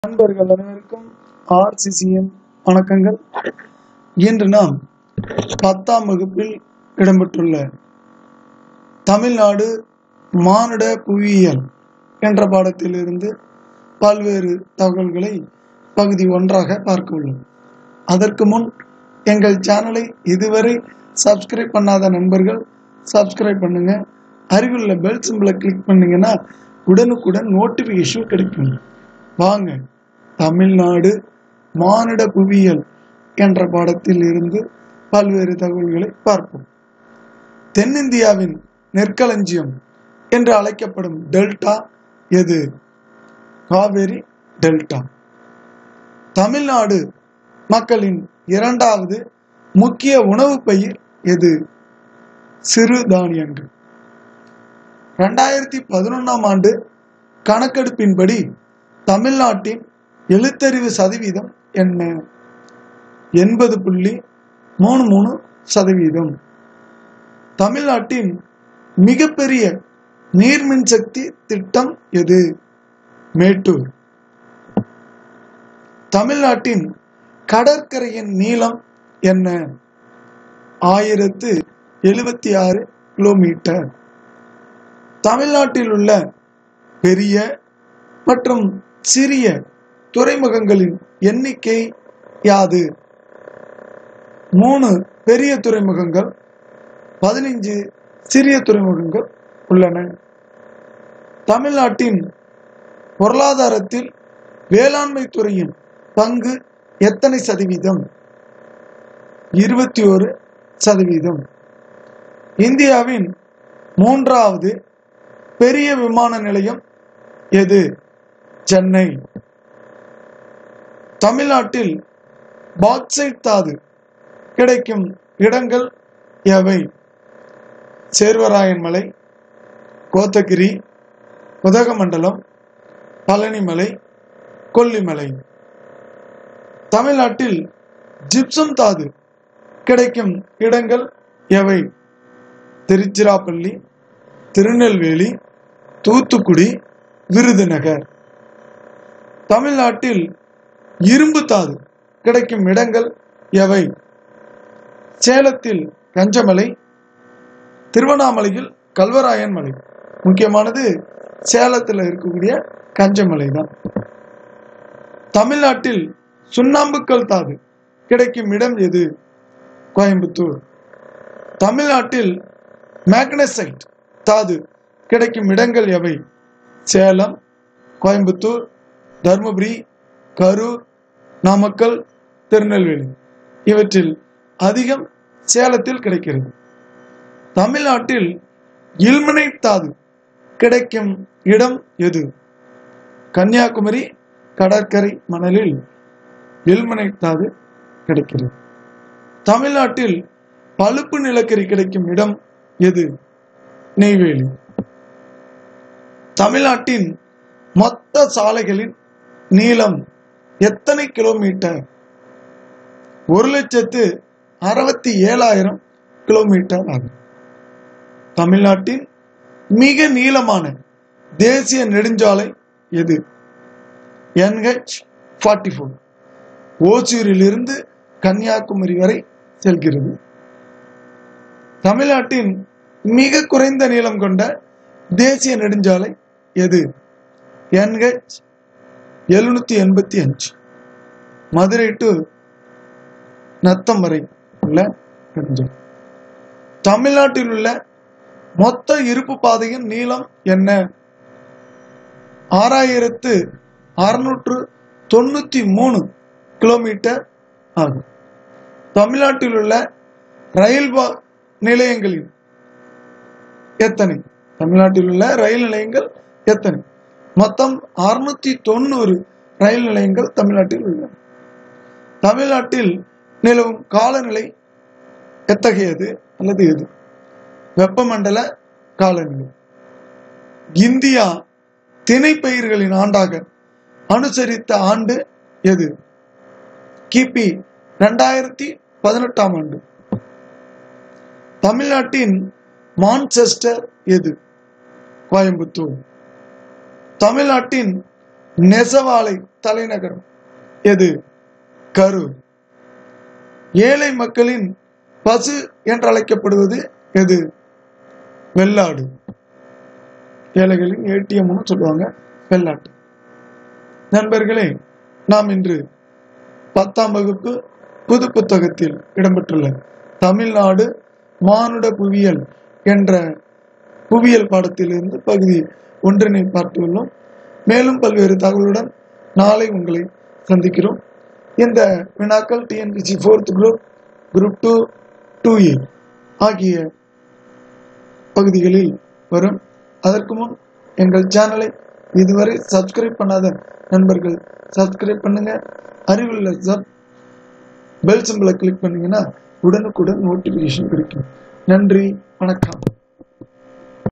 நண்பர்கள் அனைவருக்கும் ஆர்சிசிஎம் வணக்கங்கள் இன்று நாம் பத்தாம் வகுப்பில் இடம்பெற்றுள்ள தமிழ்நாடு மானுட புவியியல் என்ற பாடத்திலிருந்து பல்வேறு தகவல்களை பகுதி ஒன்றாக பார்க்க உள்ளோம் அதற்கு முன் எங்கள் சேனலை இதுவரை சப்ஸ்கிரைப் பண்ணாத நண்பர்கள் சப்ஸ்கிரைப் பண்ணுங்க அருகிலுள்ள பெல் சிம்பிளை கிளிக் பண்ணீங்கன்னா உடனுக்குடன் நோட்டிஃபிகேஷன் கிடைக்கும் வாங்க தமிழ்நாடு மானிட புவியியல் என்ற பாடத்தில் இருந்து பல்வேறு தகவல்களை பார்ப்போம் தென்னிந்தியாவின் நெற்களஞ்சியம் என்று அழைக்கப்படும் டெல்டா எது காவேரி டெல்டா தமிழ்நாடு மக்களின் இரண்டாவது முக்கிய உணவு பயிர் எது சிறு தானியங்கள் ரெண்டாயிரத்தி பதினொன்றாம் ஆண்டு கணக்கெடுப்பின்படி தமிழ்நாட்டின் எழுத்தறிவு சதவீதம் என்ன எண்பது புள்ளி மூணு மூணு சதவீதம் தமிழ்நாட்டின் மிகப்பெரிய நீர்மின் சக்தி திட்டம் எது மேட்டூர் தமிழ்நாட்டின் கடற்கரையின் நீளம் என்ன ஆயிரத்து எழுபத்தி ஆறு கிலோமீட்டர் தமிழ்நாட்டில் உள்ள பெரிய மற்றும் சிறிய துறைமுகங்களின் எண்ணிக்கை யாது மூணு பெரிய துறைமுகங்கள் பதினைஞ்சு சிறிய துறைமுகங்கள் உள்ளன தமிழ்நாட்டின் பொருளாதாரத்தில் வேளாண்மை துறையின் பங்கு எத்தனை சதவீதம் இருபத்தி ஒரு சதவீதம் இந்தியாவின் மூன்றாவது பெரிய விமான நிலையம் எது சென்னை தமிழ்நாட்டில் பாக்சைட் தாது கிடைக்கும் இடங்கள் எவை சேர்வராயன் மலை கோத்தகிரி உதகமண்டலம் பழனிமலை கொல்லிமலை தமிழ்நாட்டில் ஜிப்சம் தாது கிடைக்கும் இடங்கள் எவை திருச்சிராப்பள்ளி திருநெல்வேலி தூத்துக்குடி விருதுநகர் தமிழ்நாட்டில் இரும்பு தாது கிடைக்கும் இடங்கள் எவை சேலத்தில் கஞ்சமலை திருவண்ணாமலையில் கல்வராயன் மலை முக்கியமானது சேலத்தில் இருக்கக்கூடிய கஞ்சமலை தான் தமிழ்நாட்டில் சுண்ணாம்புக்கல் தாது கிடைக்கும் இடம் எது கோயம்புத்தூர் தமிழ்நாட்டில் மேக்னசைட் தாது கிடைக்கும் இடங்கள் எவை சேலம் கோயம்புத்தூர் தருமபுரி கரூர் நாமக்கல் திருநெல்வேலி இவற்றில் அதிகம் சேலத்தில் கிடைக்கிறது தமிழ்நாட்டில் இல்மனைட் தாது கிடைக்கும் இடம் எது கன்னியாகுமரி கடற்கரை மணலில் இல்மனைட் தாது கிடைக்கிறது தமிழ்நாட்டில் பழுப்பு நிலக்கரி கிடைக்கும் இடம் எது நெய்வேலி தமிழ்நாட்டின் மொத்த சாலைகளின் நீளம் எத்தனை கிலோமீட்டர் ஒரு லட்சத்து அறுபத்தி ஏழாயிரம் கிலோமீட்டர் ஆகும் தமிழ்நாட்டின் மிக நீளமான தேசிய நெடுஞ்சாலை எது என்ஹெச் ஃபார்ட்டி ஃபோர் ஓசூரிலிருந்து கன்னியாகுமரி வரை செல்கிறது தமிழ்நாட்டின் மிக குறைந்த நீளம் கொண்ட தேசிய நெடுஞ்சாலை எது என்ஹெச் எழுநூத்தி எண்பத்தி அஞ்சு மதுரை டு நத்தம் வரை உள்ள நெடுஞ்சாலை தமிழ்நாட்டில் உள்ள மொத்த இருப்பு பாதையின் நீளம் என்ன ஆறாயிரத்து அறுநூற்று தொண்ணூத்தி மூணு கிலோமீட்டர் ஆகும் தமிழ்நாட்டில் உள்ள ரயில் நிலையங்களின் எத்தனை தமிழ்நாட்டில் உள்ள ரயில் நிலையங்கள் எத்தனை மொத்தம் அறுநூத்தி தொண்ணூறு ரயில் நிலையங்கள் தமிழ்நாட்டில் உள்ளன தமிழ்நாட்டில் நிலவும் காலநிலை எத்தகையது அல்லது எது வெப்பமண்டல காலநிலை இந்தியா திணைப்பயிர்களின் ஆண்டாக அனுசரித்த ஆண்டு எது கிபி ரெண்டாயிரத்தி பதினெட்டாம் ஆண்டு தமிழ்நாட்டின் மான்செஸ்டர் எது கோயம்புத்தூர் தமிழ்நாட்டின் நெசவாலை தலைநகரம் எது கரூர் ஏழை மக்களின் பசு என்றழைக்கப்படுவது எது வெள்ளாடு ஏழைகளின் ஏடிஎம்னு சொல்லுவாங்க வெள்ளாட்டு நண்பர்களே நாம் இன்று பத்தாம் வகுப்பு புது புத்தகத்தில் இடம்பெற்றுள்ள தமிழ்நாடு மானுட புவியியல் என்ற புவியியல் பாடத்திலிருந்து பகுதி ஒன்றினை பார்த்துள்ளோம் மேலும் பல்வேறு தகவலுடன் நாளை உங்களை சந்திக்கிறோம் இந்த வினாக்கள் TNPSC fourth group group two two A ஆகிய பகுதிகளில் வரும் அதற்கு முன் எங்கள் சேனலை இதுவரை சப்ஸ்கிரைப் பண்ணாத நண்பர்கள் சப்ஸ்கிரைப் பண்ணுங்க அறிவுள்ள சப் பெல் சிம்பிளை கிளிக் பண்ணீங்கன்னா உடனுக்குடன் நோட்டிபிகேஷன் கிடைக்கும் நன்றி வணக்கம்